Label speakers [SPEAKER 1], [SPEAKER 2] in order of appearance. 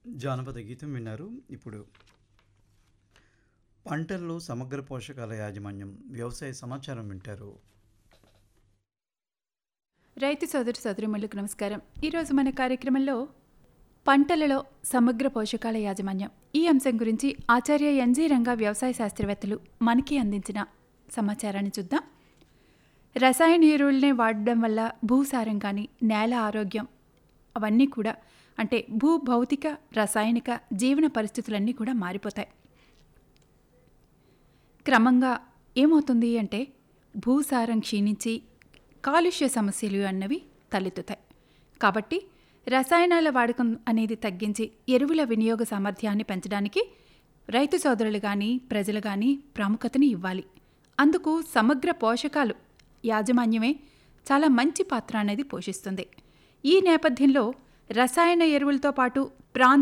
[SPEAKER 1] జానపద గీతం విన్నారు ఇప్పుడు పంటల్లో సమగ్ర పోషకాల యాజమాన్యం వ్యవసాయ సమాచారం వింటారు
[SPEAKER 2] రైతు సోదరు సోదరిమణులకు నమస్కారం ఈరోజు మన కార్యక్రమంలో పంటలలో సమగ్ర పోషకాల యాజమాన్యం ఈ అంశం గురించి ఆచార్య ఎన్జీ రంగా వ్యవసాయ శాస్త్రవేత్తలు మనకి అందించిన సమాచారాన్ని చూద్దాం రసాయన ఎరువులనే వాడడం వల్ల భూసారం కానీ నేల ఆరోగ్యం అవన్నీ కూడా అంటే భూ భౌతిక రసాయనిక జీవన పరిస్థితులన్నీ కూడా మారిపోతాయి క్రమంగా ఏమవుతుంది అంటే భూసారం క్షీణించి కాలుష్య సమస్యలు అన్నవి తలెత్తుతాయి కాబట్టి రసాయనాల వాడకం అనేది తగ్గించి ఎరువుల వినియోగ సామర్థ్యాన్ని పెంచడానికి రైతు సోదరులు కానీ ప్రజలు కానీ ప్రాముఖ్యతని ఇవ్వాలి అందుకు సమగ్ర పోషకాలు యాజమాన్యమే చాలా మంచి పాత్ర అనేది పోషిస్తుంది ఈ నేపథ్యంలో రసాయన ఎరువులతో పాటు ప్రాంత